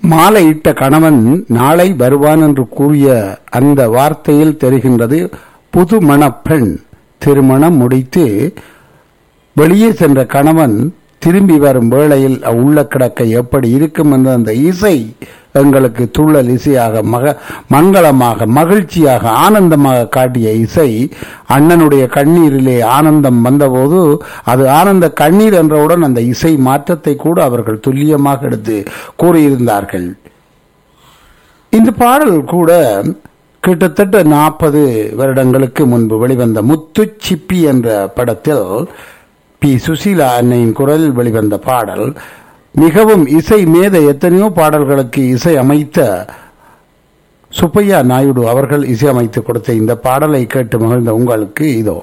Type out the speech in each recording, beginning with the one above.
மாலையிட்ட கணவன் நாளை வருவான் என்று கூறிய அந்த வார்த்தையில் தெரிகின்றது புது மணப்பெண் திருமணம் முடித்து வெளியே சென்ற கணவன் திரும்பி வரும் வேளையில் உள்ள கிடக்க எப்படி இருக்கும் என்ற அந்த இசை எங்களுக்கு துள்ளல் இசையாக மக மங்களமாக மகிழ்ச்சியாக ஆனந்தமாக காட்டிய இசை அண்ணனுடைய கண்ணீரிலே ஆனந்தம் வந்தபோது அது ஆனந்த கண்ணீர் என்றவுடன் அந்த இசை மாற்றத்தை கூட அவர்கள் துல்லியமாக எடுத்து கூறியிருந்தார்கள் இந்த பாடல் கூட கிட்டத்தட்ட நாற்பது வருடங்களுக்கு முன்பு வெளிவந்த முத்து சிப்பி என்ற படத்தில் பி சுசீலா அன்னையின் குரலில் வெளிவந்த பாடல் மிகவும் இசை மேத எத்தனையோ பாடல்களுக்கு இசை அமைத்த சுப்பையா நாயுடு அவர்கள் இசையமைத்து கொடுத்த இந்த பாடலை கேட்டு மகிழ்ந்த உங்களுக்கு இதோ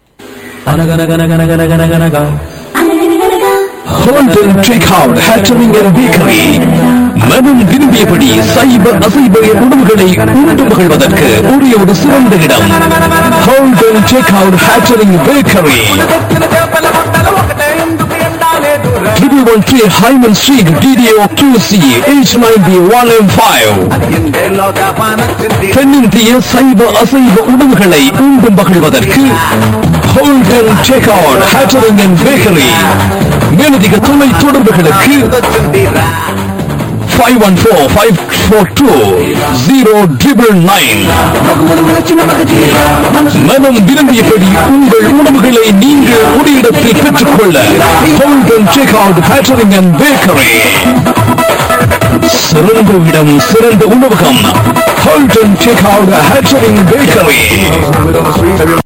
Holden Takeout Hatchering and Bakery மனம் விரும்பியபடி சைவ அசைவ உணவுகளை உண்டு மகிழ்வதற்கு ஒரே ஒரு சிறந்த இடம் Holden Takeout Hatchering Bakery Triple One Three Hyman Street DDO QC H91M5 தென்னிந்திய சைவ அசைவ உணவுகளை உண்டு மகிழ்வதற்கு Holden Takeout Hatchering and Bakery மேலதிக துணை தொடர்புகளுக்கு five one four five four two zero triple nine மனம் விரும்பியபடி உங்கள் உணவுகளை நீங்கள் ஒரு இடத்தில் பெற்றுக்கொள்ள Holden check out catering and bakery சிறந்த இடம் சிறந்த உணவகம் Holden check out catering bakery